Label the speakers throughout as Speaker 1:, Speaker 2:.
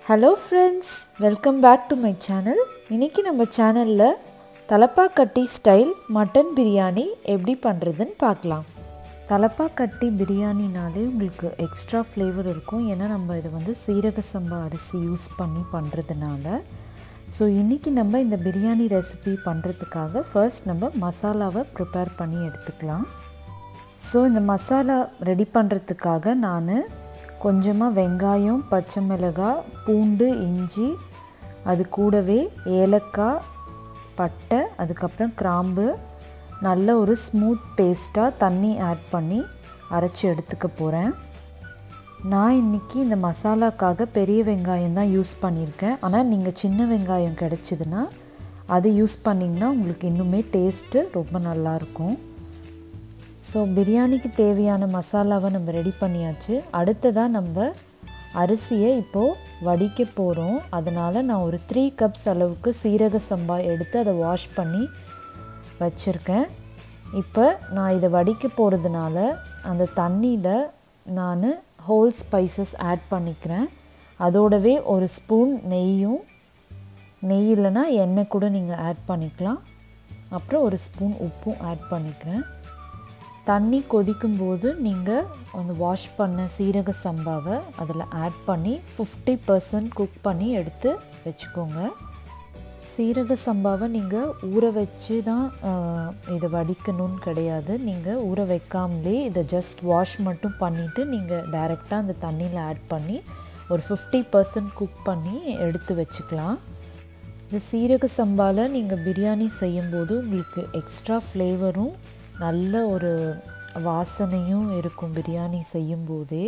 Speaker 1: hello friends welcome back to my channel இன்றைக்கி நம்ம சேனலில் தலப்பாக்கட்டி ஸ்டைல் மட்டன் பிரியாணி எப்படி பண்ணுறதுன்னு பார்க்கலாம் தலப்பாக்கட்டி பிரியாணினாலே உங்களுக்கு எக்ஸ்ட்ரா ஃப்ளேவர் இருக்கும் ஏன்னா நம்ம இதை வந்து சீரக சம்பா அரிசி யூஸ் பண்ணி பண்ணுறதுனால ஸோ இன்றைக்கி நம்ம இந்த பிரியாணி ரெசிபி பண்ணுறதுக்காக ஃபர்ஸ்ட் நம்ம மசாலாவை ப்ரிப்பேர் பண்ணி எடுத்துக்கலாம் ஸோ இந்த மசாலா ரெடி பண்ணுறதுக்காக நான் கொஞ்சமாக வெங்காயம் பச்சை மிளகாய் பூண்டு இஞ்சி அது கூடவே ஏலக்காய் பட்டை அதுக்கப்புறம் கிராம்பு நல்ல ஒரு ஸ்மூத் பேஸ்ட்டாக தண்ணி ஆட் பண்ணி அரைச்சி எடுத்துக்க போகிறேன் நான் இன்றைக்கி இந்த மசாலாக்காக பெரிய வெங்காயம் தான் யூஸ் பண்ணியிருக்கேன் ஆனால் நீங்கள் சின்ன வெங்காயம் கிடச்சிதுன்னா அது யூஸ் பண்ணிங்கன்னா உங்களுக்கு இன்னுமே டேஸ்ட்டு ரொம்ப நல்லாயிருக்கும் ஸோ பிரியாணிக்கு தேவையான மசாலாவை நம்ம ரெடி பண்ணியாச்சு அடுத்ததாக நம்ம அரிசியை இப்போது வடிக்க போகிறோம் அதனால் நான் ஒரு த்ரீ கப்ஸ் அளவுக்கு சீரக சம்பா எடுத்து அதை வாஷ் பண்ணி வச்சுருக்கேன் இப்போ நான் இதை வடிக்க போகிறதுனால அந்த தண்ணியில் நான் ஹோல் ஸ்பைசஸ் ஆட் பண்ணிக்கிறேன் அதோடவே ஒரு ஸ்பூன் நெய்யும் நெய் இல்லைன்னா எண்ணெய் கூட நீங்கள் ஆட் பண்ணிக்கலாம் அப்புறம் ஒரு ஸ்பூன் உப்பும் ஆட் பண்ணிக்கிறேன் தண்ணி கொதிக்கும்போது நீங்கள் அந்த வாஷ் பண்ண சீரக சம்பாவை அதில் ஆட் பண்ணி ஃபிஃப்டி பர்சன்ட் குக் பண்ணி எடுத்து வச்சுக்கோங்க சீரக சம்பாவை நீங்கள் ஊற வச்சு தான் இதை வடிக்கணும்னு கிடையாது நீங்கள் ஊற வைக்காமலே இதை ஜஸ்ட் வாஷ் மட்டும் பண்ணிவிட்டு நீங்கள் டைரெக்டாக அந்த தண்ணியில் ஆட் பண்ணி ஒரு ஃபிஃப்டி பர்சன்ட் குக் பண்ணி எடுத்து வச்சுக்கலாம் இந்த சீரக சம்பாவில் நீங்கள் பிரியாணி செய்யும்போது உங்களுக்கு எக்ஸ்ட்ரா ஃப்ளேவரும் நல்ல ஒரு வாசனையும் இருக்கும் பிரியாணி செய்யும்போதே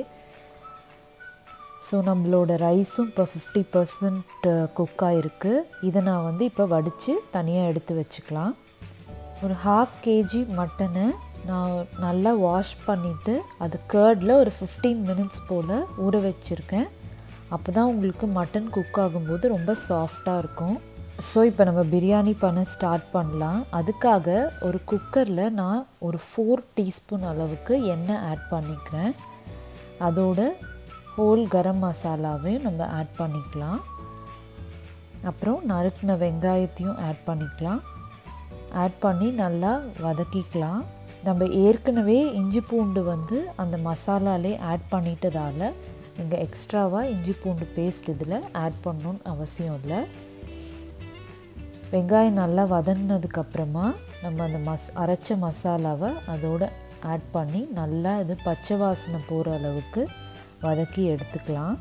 Speaker 1: ஸோ நம்மளோட ரைஸும் இப்போ ஃபிஃப்டி பர்சன்ட் குக்காக இருக்குது இதை நான் வந்து இப்போ வடித்து தனியாக எடுத்து வச்சுக்கலாம் ஒரு ஹாஃப் கேஜி மட்டனை நான் நல்லா வாஷ் பண்ணிவிட்டு அது கேர்டில் ஒரு ஃபிஃப்டீன் மினிட்ஸ் போல் ஊற வச்சுருக்கேன் அப்போ தான் உங்களுக்கு மட்டன் குக் ஆகும்போது ரொம்ப சாஃப்டாக இருக்கும் ஸோ இப்போ நம்ம பிரியாணி பண்ண ஸ்டார்ட் பண்ணலாம் அதுக்காக ஒரு குக்கரில் நான் ஒரு ஃபோர் டீஸ்பூன் அளவுக்கு எண்ணெய் ஆட் பண்ணிக்கிறேன் அதோட ஹோல் கரம் மசாலாவையும் நம்ம ஆட் பண்ணிக்கலாம் அப்புறம் நறுக்கின வெங்காயத்தையும் ஆட் பண்ணிக்கலாம் ஆட் பண்ணி நல்லா வதக்கிக்கலாம் நம்ம ஏற்கனவே இஞ்சி பூண்டு வந்து அந்த மசாலாலே ஆட் பண்ணிட்டதால் நீங்கள் எக்ஸ்ட்ராவாக இஞ்சி பூண்டு பேஸ்ட் இதில் ஆட் பண்ணணுன்னு அவசியம் இல்லை வெங்காயம் நல்லா வதங்கினதுக்கப்புறமா நம்ம அந்த மஸ் அரைச்ச மசாலாவை அதோடு ஆட் பண்ணி நல்லா இது பச்சை வாசனை போகிற அளவுக்கு வதக்கி எடுத்துக்கலாம்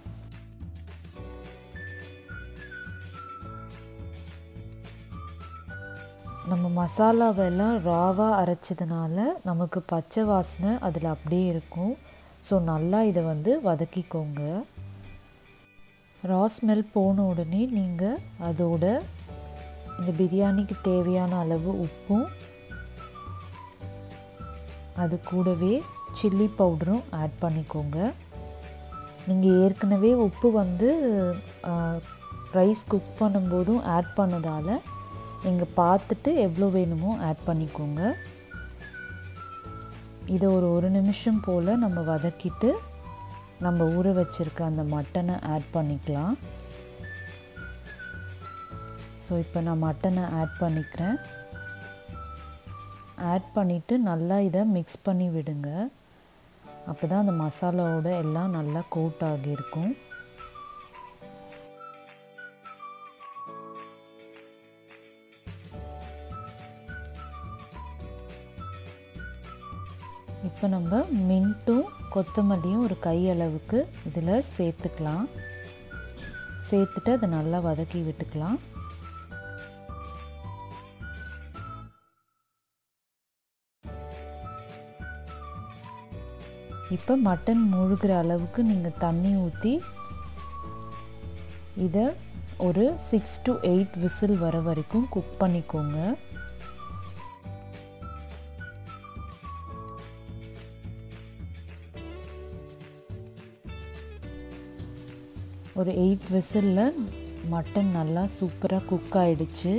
Speaker 1: நம்ம மசாலாவெல்லாம் ராவாக அரைச்சதுனால நமக்கு பச்சை வாசனை அதில் அப்படியே இருக்கும் ஸோ நல்லா இதை வந்து வதக்கிக்கோங்க ரா ஸ்மெல் போன உடனே நீங்கள் அதோட இந்த பிரியாணிக்கு தேவையான அளவு உப்பும் அது கூடவே சில்லி பவுடரும் ஆட் பண்ணிக்கோங்க நீங்கள் ஏற்கனவே உப்பு வந்து ரைஸ் குக் பண்ணும்போதும் ஆட் பண்ணதால் நீங்கள் பார்த்துட்டு எவ்வளோ வேணுமோ ஆட் பண்ணிக்கோங்க இதை ஒரு ஒரு நிமிஷம் போல் நம்ம வதக்கிட்டு நம்ம ஊற வச்சுருக்க அந்த மட்டனை ஆட் பண்ணிக்கலாம் ஸோ இப்போ நான் மட்டனை ஆட் பண்ணிக்கிறேன் ஆட் பண்ணிவிட்டு நல்லா இதை மிக்ஸ் பண்ணி விடுங்க அப்போ தான் அந்த மசாலாவோட எல்லாம் நல்லா கோட் ஆகியிருக்கும் இப்போ நம்ம மின்ட்டும் கொத்தமல்லியும் ஒரு கை அளவுக்கு இதில் சேர்த்துக்கலாம் சேர்த்துட்டு அதை நல்லா வதக்கி விட்டுக்கலாம் இப்போ மட்டன் முழுகிற அளவுக்கு நீங்கள் தண்ணி ஊற்றி இதை ஒரு சிக்ஸ் டு எயிட் விசில் வர வரைக்கும் குக் பண்ணிக்கோங்க ஒரு எயிட் விசிலில் மட்டன் நல்லா சூப்பராக குக் ஆகிடுச்சு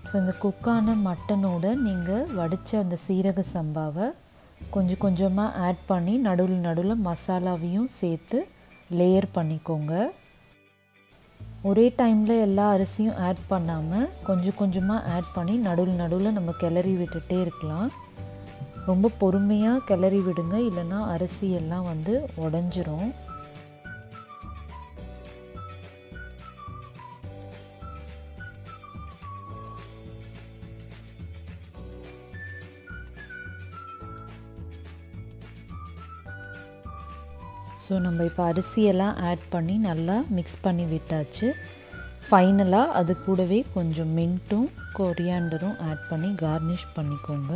Speaker 1: ஸோ இந்த குக்கான மட்டனோட நீங்கள் வடித்த அந்த சீரக சம்பாவை கொஞ்சம் கொஞ்சமாக ஆட் பண்ணி நடுவில் நடுவில் மசாலாவையும் சேர்த்து லேயர் பண்ணிக்கோங்க ஒரே டைமில் எல்லா அரிசியும் ஆட் பண்ணாமல் கொஞ்சம் கொஞ்சமாக ஆட் பண்ணி நடுவில் நடுவில் நம்ம கிளறி விட்டுட்டே இருக்கலாம் ரொம்ப பொறுமையாக கிளறி விடுங்க இல்லைன்னா அரிசி எல்லாம் வந்து உடஞ்சிரும் ஸோ நம்ம இப்போ அரிசியெல்லாம் ஆட் பண்ணி நல்லா மிக்ஸ் பண்ணி விட்டாச்சு ஃபைனலாக அது கூடவே கொஞ்சம் மின்ட்டும் கொரியாண்டரும் ஆட் பண்ணி கார்னிஷ் பண்ணிக்கோங்க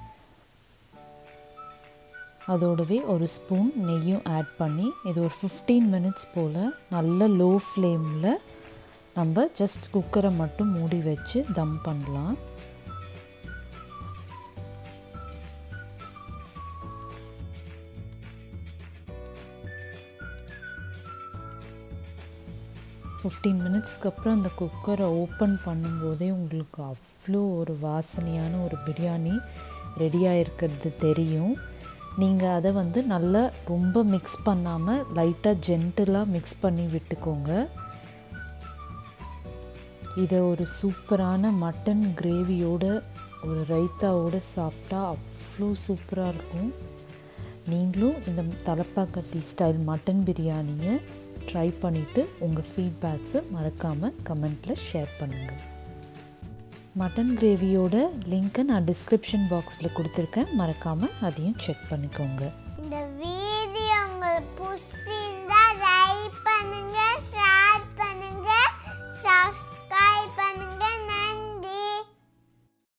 Speaker 1: அதோடவே ஒரு ஸ்பூன் நெய்யும் ஆட் பண்ணி இது ஒரு ஃபிஃப்டீன் மினிட்ஸ் போல் நல்ல லோ ஃப்ளேமில் நம்ம ஜஸ்ட் குக்கரை மட்டும் மூடி வச்சு தம் பண்ணலாம் ஃபிஃப்டீன் மினிட்ஸ்க்கு அப்புறம் அந்த குக்கரை ஓப்பன் பண்ணும்போதே உங்களுக்கு அவ்வளோ ஒரு வாசனையான ஒரு பிரியாணி ரெடியாக இருக்கிறது தெரியும் நீங்கள் அதை வந்து நல்லா ரொம்ப மிக்ஸ் பண்ணாமல் லைட்டாக ஜென்டிலாக மிக்ஸ் பண்ணி விட்டுக்கோங்க இதை ஒரு சூப்பரான மட்டன் கிரேவியோட ஒரு ரைத்தாவோட சாப்பிட்டா அவ்வளோ சூப்பராக இருக்கும் நீங்களும் இந்த தலப்பாக்கட்டி ஸ்டைல் மட்டன் பிரியாணியை ட்ரை பண்ணிவிட்டு உங்கள் ஃபீட்பேக்ஸை மறக்காமல் கமெண்ட்டில் ஷேர் பண்ணுங்கள் மட்டன் கிரேவியோட லிங்க்கை நான் டிஸ்கிரிப்ஷன் பாக்ஸில் கொடுத்துருக்கேன் மறக்காமல் அதையும் செக் பண்ணிக்கோங்க